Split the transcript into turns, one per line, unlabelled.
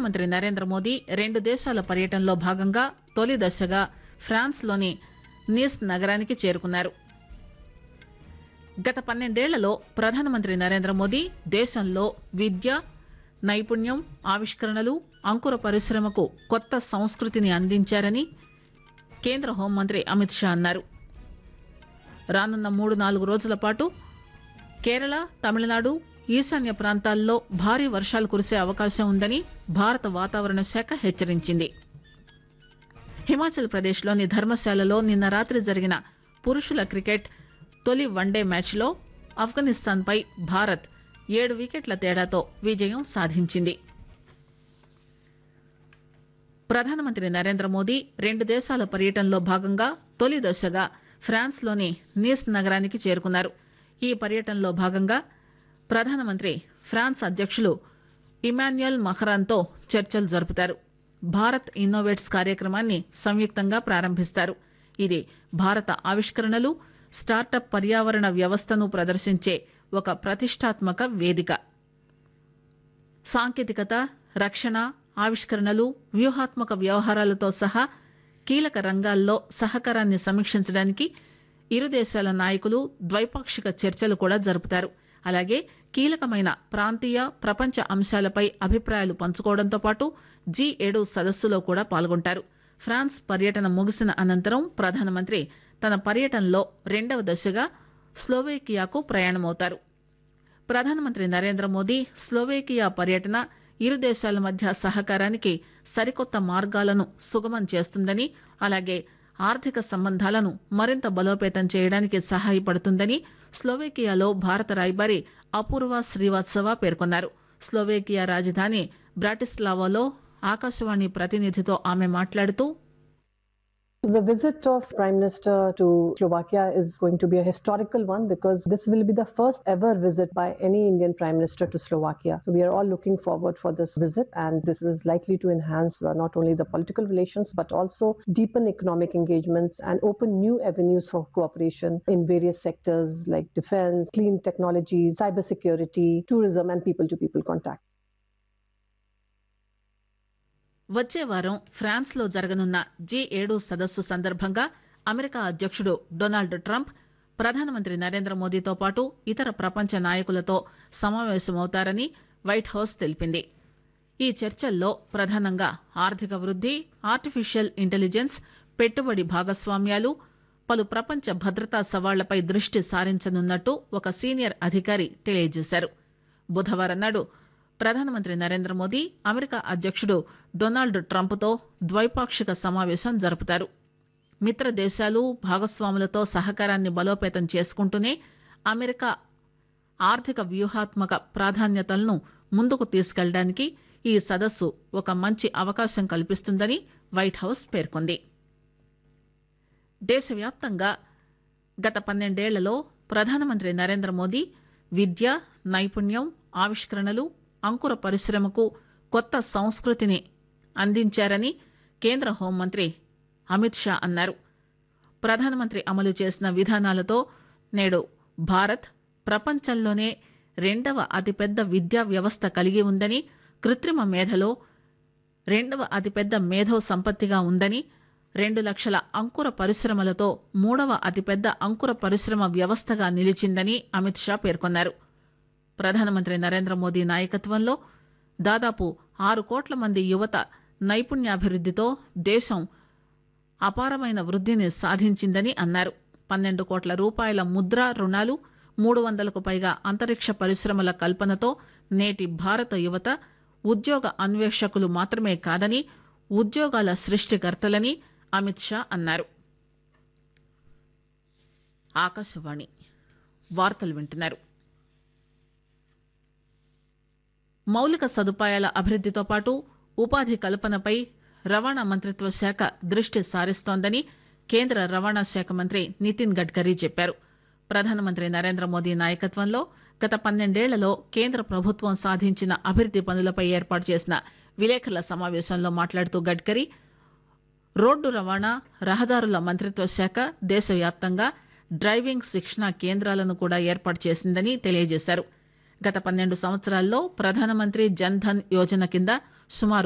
ప్రధానమంత్రి నరేంద్ర మోదీ రెండు దేశాల పర్యటనలో భాగంగా తొలి దశగా ఫ్రాన్స్ లోని నీస్ నగరానికి చేరుకున్నారు గత పన్నెండేళ్లలో ప్రధానమంత్రి నరేంద్ర మోదీ దేశంలో విద్య నైపుణ్యం ఆవిష్కరణలు అంకుర పరిశ్రమకు కొత్త సంస్కృతిని అందించారని కేంద్ర హోంమంత్రి అమిత్ షా అన్నారు రానున్న మూడు నాలుగు రోజుల పాటు కేరళ తమిళనాడు ఈశాన్య ప్రాంతాల్లో భారీ వర్షాలు కురిసే అవకాశం ఉందని భారత వాతావరణ శాఖ హెచ్చరించింది హిమాచల్ ప్రదేశ్ లోని ధర్మశాలలో నిన్న రాత్రి జరిగిన పురుషుల క్రికెట్ తొలి వన్డే మ్యాచ్లో ఆఫ్ఘనిస్తాన్ పై భారత్ ఏడు వికెట్ల తేడాతో విజయం సాధించింది ప్రధానమంత్రి నరేంద్ర మోదీ రెండు దేశాల పర్యటనలో భాగంగా తొలి దశగా ఫ్రాన్స్ లోని నీస్ నగరానికి చేరుకున్నారు ఈ పర్యటనలో భాగంగా ప్రధానమంత్రి ఫ్రాన్స్ అధ్యక్షులు ఇమాన్యుయల్ మఖరాన్తో చర్చలు జరుపుతారు భారత్ ఇన్నోవేట్స్ కార్యక్రమాన్ని సంయుక్తంగా ప్రారంభిస్తారు ఇది భారత ఆవిష్కరణలు స్టార్టప్ పర్యావరణ వ్యవస్థను ప్రదర్శించే ఒక ప్రతిష్టాత్మక వేదిక సాంకేతికత రక్షణ ఆవిష్కరణలు వ్యూహాత్మక వ్యవహారాలతో సహా కీలక రంగాల్లో సహకారాన్ని సమీక్షించడానికి ఇరు దేశాల నాయకులు ద్వైపాక్షిక చర్చలు కూడా జరుపుతారు అలాగే కీలకమైన ప్రాంతీయ ప్రపంచ అంశాలపై అభిప్రాయాలు పంచుకోవడంతో పాటు జీ ఏడు సదస్సులో కూడా పాల్గొంటారు ఫ్రాన్స్ పర్యటన ముగిసిన అనంతరం ప్రధానమంత్రి తన పర్యటనలో రెండవ దశగా స్లోవేకియాకు ప్రయాణమవుతారు ప్రధానమంత్రి నరేంద్ర మోదీ స్లోవేకియా పర్యటన ఇరు దేశాల మధ్య సహకారానికి సరికొత్త మార్గాలను సుగమం చేస్తుందని అలాగే ఆర్థిక సంబంధాలను మరింత బలోపేతం చేయడానికి సహాయపడుతుందని స్లోవేకియాలో భారత రాయబారి అపూర్వ శ్రీవాత్సవ పేర్కొన్నారు స్లోవేకియా రాజధాని బ్రాటిస్లావాలో ఆకాశవాణి ప్రతినిధితో ఆమె మాట్లాడుతూ
The visit of Prime Minister to Slovakia is going to be a historical one because this will be the first ever visit by any Indian Prime Minister to Slovakia. So we are all looking forward for this visit and this is likely to enhance uh, not only the political relations but also deepen economic engagements and open new avenues for cooperation in various sectors like defense, clean technologies, cybersecurity, tourism and people-to-people contact.
వచ్చే వారం France లో జరగనున్న G ఏడు సదస్సు సందర్భంగా America అధ్యక్షుడు Donald Trump ప్రధానమంత్రి నరేంద్ర మోదీతో పాటు ఇతర ప్రపంచ నాయకులతో సమావేశమవుతారని వైట్ హౌస్ తెలిపింది ఈ చర్చల్లో ప్రధానంగా ఆర్థిక వృద్ది ఆర్టిఫిషియల్ ఇంటెలిజెన్స్ పెట్టుబడి భాగస్వామ్యాలు పలు ప్రపంచ భద్రతా సవాళ్లపై దృష్టి సారించనున్నట్టు ఒక సీనియర్ అధికారి తెలియజేశారు బుధవారం నాడు ప్రధానమంత్రి నరేంద్ర మోదీ అమెరికా అధ్యక్షుడు డొనాల్డ్ ట్రంప్తో ద్వైపాక్షిక సమావేశం జరుపుతారు మిత్ర దేశాలు భాగస్వాములతో సహకారాన్ని బలోపేతం చేసుకుంటూనే అమెరికా ఆర్థిక వ్యూహాత్మక ప్రాధాన్యతలను ముందుకు తీసుకెళ్లడానికి ఈ సదస్సు ఒక మంచి అవకాశం కల్పిస్తుందని వైట్ హౌస్ పేర్కొంది దేశవ్యాప్తంగా గత పన్నెండేళ్లలో ప్రధానమంత్రి నరేంద్ర మోదీ విద్య నైపుణ్యం ఆవిష్కరణలు అంకుర పరిశ్రమకు కొత్త సంస్కృతిని అందించారని కేంద్ర హోంమంత్రి అమిత్ షా అన్నారు ప్రధానమంత్రి అమలు చేసిన విధానాలతో నేడు భారత్ ప్రపంచంలోనే రెండవ అతిపెద్ద విద్యా వ్యవస్థ కలిగి ఉందని కృత్రిమ మేధలో రెండవ అతిపెద్ద మేధో సంపత్తిగా ఉందని రెండు లక్షల అంకుర పరిశ్రమలతో మూడవ అతిపెద్ద అంకుర పరిశ్రమ వ్యవస్థగా నిలిచిందని అమిత్ షా పేర్కొన్నారు ప్రధానమంత్రి నరేంద్ర మోదీ నాయకత్వంలో దాదాపు ఆరు కోట్ల మంది యువత నైపుణ్యాభివృద్దితో దేశం అపారమైన వృద్దిని సాధించిందని అన్నారు పన్నెండు కోట్ల రూపాయల ముద్రా రుణాలు మూడు వందలకు పైగా అంతరిక్ష పరిశ్రమల కల్పనతో నేటి భారత యువత ఉద్యోగ అన్వేషకులు మాత్రమే కాదని ఉద్యోగాల సృష్టికర్తలని అమిత్ షా అన్నారు ఆకాశవాణి వార్తలు వింటున్నారు మౌలిక సదుపాయాల అభివృద్దితో పాటు ఉపాధి కల్పనపై రవాణా మంత్రిత్వ శాఖ దృష్టి సారిస్తోందని కేంద్ర రవాణా శాఖ మంత్రి నితిన్ గడ్కరీ చెప్పారు ప్రధానమంత్రి నరేంద్ర మోదీ నాయకత్వంలో గత పన్నెండేళ్లలో కేంద్ర ప్రభుత్వం సాధించిన అభివృద్ది పనులపై ఏర్పాటు చేసిన విలేకరుల సమావేశంలో మాట్లాడుతూ గడ్కరీ రోడ్డు రవాణా రహదారుల మంత్రిత్వ శాఖ దేశవ్యాప్తంగా డ్రైవింగ్ శిక్షణా కేంద్రాలను కూడా ఏర్పాటు చేసిందని తెలియజేశారు గత పన్నెండు సంవత్సరాల్లో ప్రధానమంత్రి జన్ ధన్ యోజన కింద సుమారు